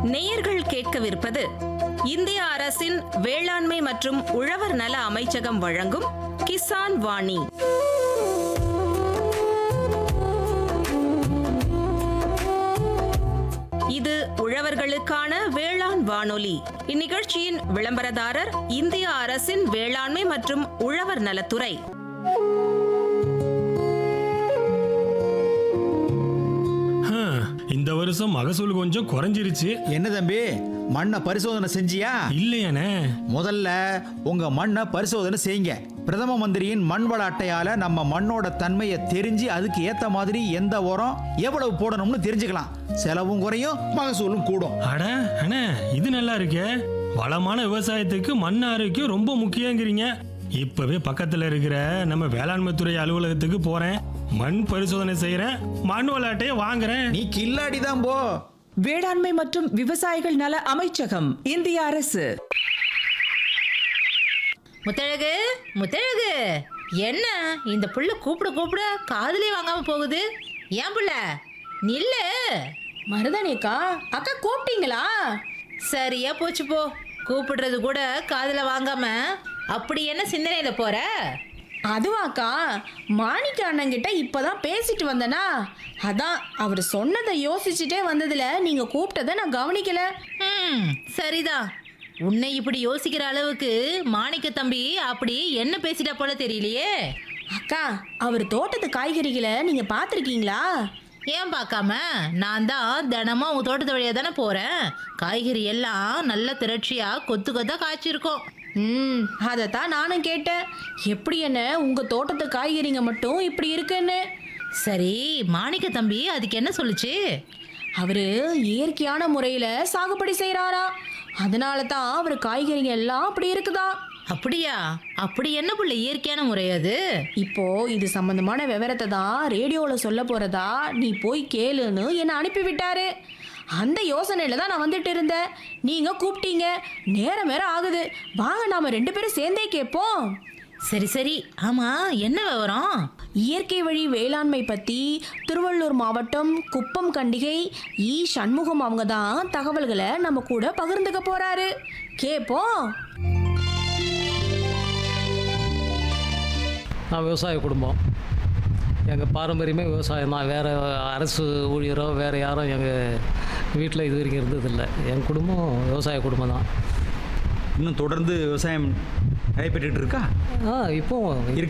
நேயர்கள் கேட்கவிருப்பது இந்திய அரசின் வேளாண்மை மற்றும் உழவர் நல அமைச்சகம் வழங்கும் கிசான் வாணி இது உழவர்களுக்கான வேளாண் வானொலி இந்நிகழ்ச்சியின் விளம்பரதாரர் இந்திய அரசின் வேளாண்மை மற்றும் உழவர் நலத்துறை ஹம், இந்த வருஷம் மகசூல் கொஞ்சம் குறைஞ்சிருச்சு என்ன தம்பி மண்ணை பரிசோதனை செஞ்சியா இல்லையானே முதல்ல உங்க மண்ணை பரிசோதனை செய்யுங்க பிரதம மந்திரியின் மண் வள அட்டையால நம்ம மண்ணோட தன்மையை தெரிஞ்சு அதுக்கு ஏத்த மாதிரி எந்த உரம் எவ்வளவு போடணும்னு தெரிஞ்சுக்கலாம் செலவும் குறையும் மகசூலும் கூடும் அட அண்ணே இது நல்லா இருக்கே வளமான விவசாயத்துக்கு மண் ஆரோக்கியம் ரொம்ப முக்கியங்கிறீங்க இப்பவே பக்கத்துல இருக்கிற நம்ம வேளாண்மை துறை அலுவலகத்துக்கு போறேன் மண் பரிசோதனை செய்யறேன் மண் விளையாட்டையே வாங்குறேன் நீ கில்லாடி தான் போ வேளாண்மை மற்றும் விவசாயிகள் நல அமைச்சகம் இந்திய அரசு முத்தழகு முத்தழகு என்ன இந்த புள்ள கூப்பிட கூப்பிட காதுலயே வாங்காம போகுது ஏன் புள்ள நில்லு மருதானிக்கா அக்கா கூப்பிட்டீங்களா சரியா போச்சு போ கூப்பிடுறது கூட காதுல வாங்காம அப்படி என்ன சிந்தனையில போற அதுவாக்கா மாணிக்க அண்ணங்கிட்ட இப்பதான் பேசிட்டு வந்தனா அதான் அவர் சொன்னதை யோசிச்சுட்டே வந்ததுல நீங்க கூப்பிட்டதை நான் கவனிக்கல ம் சரிதான் உன்னை இப்படி யோசிக்கிற அளவுக்கு மாணிக்க தம்பி அப்படி என்ன பேசிட்ட போல தெரியலையே அக்கா அவர் தோட்டத்து காய்கறிகளை நீங்க பார்த்துருக்கீங்களா ஏன் பார்க்காம நான் தான் தினமும் உங்க தோட்டத்து வழியா தானே போறேன் காய்கறி எல்லாம் நல்ல திரட்சியா கொத்து கொத்தா காய்ச்சிருக்கோம் ம் அதைத்தான் நானும் கேட்டேன் எப்படி என்ன உங்க தோட்டத்து காய்கறிங்க மட்டும் இப்படி இருக்குன்னு சரி மாணிக்க தம்பி அதுக்கு என்ன சொல்லுச்சு அவரு இயற்கையான முறையில சாகுபடி செய்றாரா அதனால தான் அவர் காய்கறிங்க எல்லாம் அப்படி இருக்குதா அப்படியா அப்படி என்ன புள்ள இயற்கையான முறை அது இப்போ இது சம்பந்தமான விவரத்தை தான் ரேடியோவில் சொல்ல போறதா நீ போய் கேளுன்னு என்னை அனுப்பி விட்டாரு அந்த யோசனையில தான் நான் வந்துட்டு இருந்தேன் நீங்க கூப்பிட்டீங்க நேரம் வேற ஆகுது வாங்க நாம ரெண்டு பேரும் சேர்ந்தே கேட்போம் சரி சரி ஆமா என்ன விவரம் இயற்கை வழி வேளாண்மை பத்தி திருவள்ளூர் மாவட்டம் குப்பம் கண்டிகை இ சண்முகம் அவங்க தான் தகவல்களை நம்ம கூட பகிர்ந்துக்க போறாரு கேட்போம் நான் விவசாய குடும்பம் எங்கள் பாரம்பரியமே விவசாயம் தான் வேறு அரசு ஊழியரோ வேறு யாரும் எங்கள் வீட்டில் இது வரைக்கும் இருந்ததில்லை என் குடும்பம் விவசாய குடும்பம் தான் இன்னும் தொடர்ந்து விவசாயம் நடைபெற்றுட்டு இருக்கா ஆ இப்போ